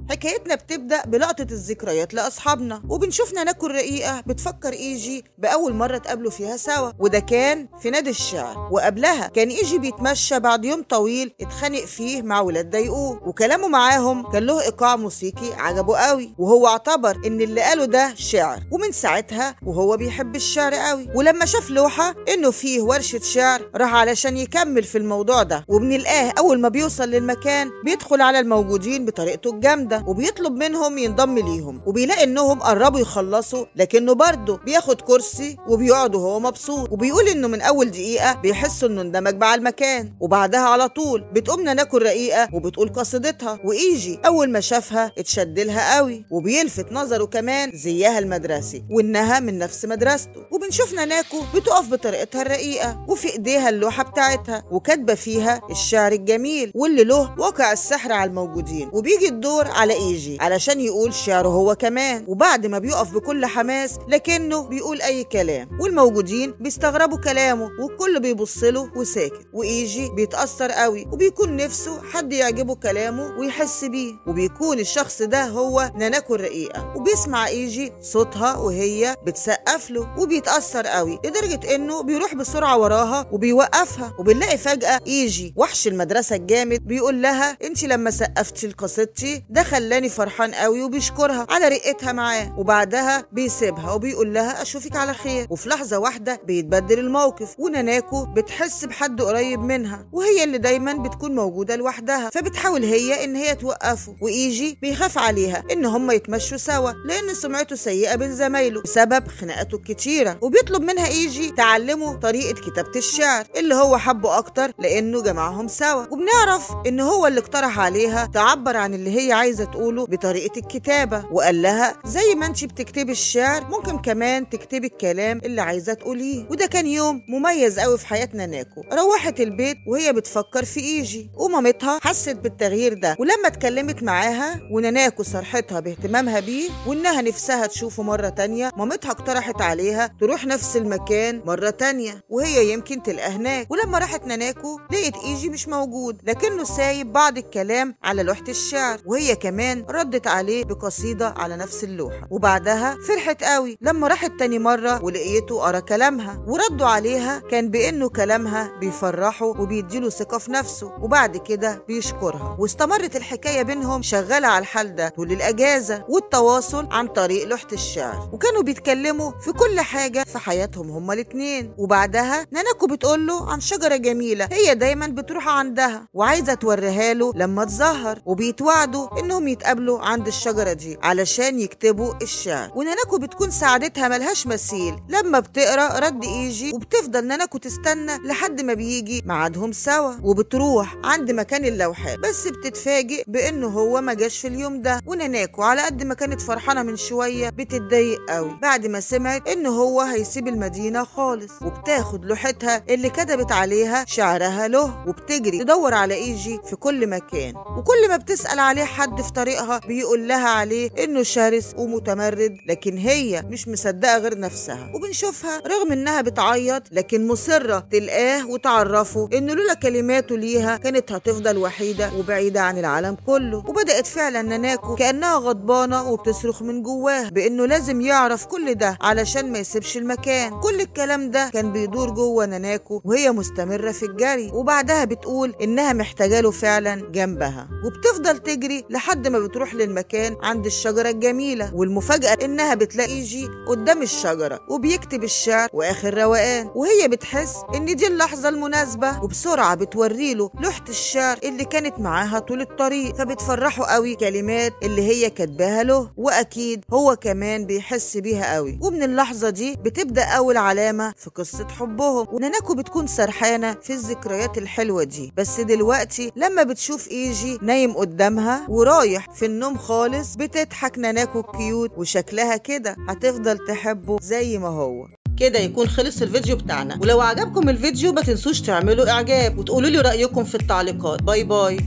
حكايتنا بتبدأ بلقطة الذكريات لأصحابنا وبنشوف ناناكو الرقيقة بتفكر إيجي بأول مرة اتقابلوا فيها سوا وده كان في نادي الشعر وقبلها كان إيجي بيتمشى بعد يوم طويل اتخانق فيه مع ولاد ضايقوه وكلامه معاهم كان له إيقاع موسيقي عجبه قوي وهو اعتبر إن اللي قاله ده شعر ومن ساعتها وهو بيحب الشعر قوي ولما شاف لوحة إنه فيه ورشة شعر راح علشان يكمل في الموضوع ده وبنلقاه أول ما بيوصل للمكان بيدخل على الموجودين بطريقته الجامدة وبيطلب منهم ينضم ليهم وبيلاقي إنهم قربوا يخلصوا لكنه برضه بياخد كرسي وبيقعد وهو مبسوط وبيقول إنه من أول دقيقة بيحس إنه اندمج مع المكان وبعدها على طول بتقوم ناناكو الرقيقة وبتقول قصيدتها وإيجي أول ما شافها اتشد لها قوي وبيلفت نظره كمان زيها المدرسي وإنها من نفس مدرسته وبنشوف ناناكو بتقف بطريقتها الرقيقة وفي إيديها اللوحة بتاعتها وكاتبة فيها الشعر الجميل واللي له واقع السحر على الموجودين وبيجي الدور على إيجي علشان يقول شعره هو كمان وبعد ما بيقف بكل حماس لكنه بيقول أي كلام والموجودين بيستغربوا كلامه والكل بيبص له وساكت وإيجي بيتأثر قوي وبيكون نفسه حد يعجبه كلامه ويحس بيه وبيكون الشخص ده هو ناناكو الرقيقة وبيسمع إيجي صوتها وهي بتسقف له وبيتأثر قوي لدرجة إنه بيروح بسرعة وراها وبيوقفها وبنلاقي فجأة إيجي وحش المدرسة الجامد بيقول لها أنت لما سقفتي لقصيدتي ده خلاني فرحان قوي وبيشكرها على رقتها معاه وبعدها بيسيبها وبيقول لها أشوفك على خير وفي لحظة واحدة بيتبدل الموقف وناناكو بتحس بحد قريب منها وهي اللي دايما بتكون موجودة لوحدها فبتحاول هي إن هي توقفه وإيجي بيخاف عليها إن هما يتمشوا سوا لأن سمعته سيئة بين زمايله بسبب خناقاته الكتيرة وبيطلب منها إيجي تعلمه طريقة كتابة الشعر اللي هو حبه أكتر لأنه جمعهم سوا وبنعرف إن هو اللي اقترح عليها تعبر عن اللي هي عايزة تقوله بطريقة الكتابة وقال لها زي ما انت بتكتبي الشعر ممكن كمان تكتبي الكلام اللي عايزة تقوليه وده كان يوم مميز قوي في حياة ناناكو روحت البيت وهي بتفكر في إيجي ومامتها حست بالتغيير ده ولما اتكلمت معاها وناناكو صرحتها باهتمامها بيه وإنها نفسها تشوفه مرة تانية مامتها اقترحت عليها تروح نفس المكان مرة تانية وهي يمكن تلقاه هناك ولما راحت ناناكو لقيت إيجي مش موجود لكنه سايب بعض الكلام على لوحة الشعر وهي كمان ردت عليه بقصيدة على نفس اللوحة وبعدها فرحت قوي لما راحت تاني مرة ولقيته قرا كلامها وردوا عليها كان بإنه كلامها بيفرحه وبيديله ثقة في نفسه وبعد كده بيشكرها واستمرت الحكاية بينهم شغالة على الحال ده طول الأجازة والتواصل عن طريق لوحة الشعر وكانوا بيتكلموا في كل حاجة في حياتهم هما الاتنين وبعدها ناناكو بتقول له عن شجرة جميلة هي دايما بتروح عندها وعايزة توريها له لما تظهر وبيتوعدوا انهم يتقابلوا عند الشجرة دي علشان يكتبوا الشعر وناناكو بتكون سعادتها ملهاش مثيل لما بتقرا رد ايجي وبتفضل ناناكو تستنى لحد ما بيجي ميعادهم سوا وبتروح عند مكان اللوحات بس بتتفاجئ بانه هو ما جاش في اليوم ده وناناكو على قد ما كانت فرحانة من شوية بتتضايق قوي بعد ما سمعت ان هو هيسيب المدينة خالص وبتاخد لوحتها اللي كتبت عليها شعرها له وبتجري تدور على ايجي في كل مكان وكل ما بتسأل عليه حد في طريقها بيقول لها عليه انه شرس ومتمرد لكن هي مش مصدقة غير نفسها وبنشوفها رغم انها بتعيط لكن مصرة تلقاه وتعرفه ان لولا كلماته ليها كانت هتفضل وحيدة وبعيدة عن العالم كله وبدأت فعلا ناناكو كأنها غضبانة وبتصرخ من جواه بانه لازم يعرف كل ده علشان ما يسيبش المكان كل الكلام ده كان بيدور جوه ناناكو وهي مستمرة في الجري وبعدها بتقول انها محتاجة له فعلا جنبها وبتفضل تجري لحد ما بتروح للمكان عند الشجرة الجميلة والمفاجأة انها بتلاقي يجي قدام الشجرة وبيكتب الشعر واخر روقان وهي بتحس ان دي اللحظة المناسبة وبسرعة بتوري له لوحة الشعر اللي كانت معاها طول الطريق فبتفرحه قوي كلمات اللي هي كاتباها له واكيد هو كمان بيحس بيها قوي ومن اللحظة دي بتبدأ أول علامة في قصة حبهم وناناكو بتكون سرحانة في الذكريات الحلوة دي بس دلوقتي لما بتشوف إيجي نايم قدامها ورايح في النوم خالص بتضحك ناناكو الكيوت وشكلها كده هتفضل تحبه زي ما هو كده يكون خلص الفيديو بتاعنا ولو عجبكم الفيديو ما تنسوش تعملوا اعجاب وتقولوا لي رأيكم في التعليقات باي باي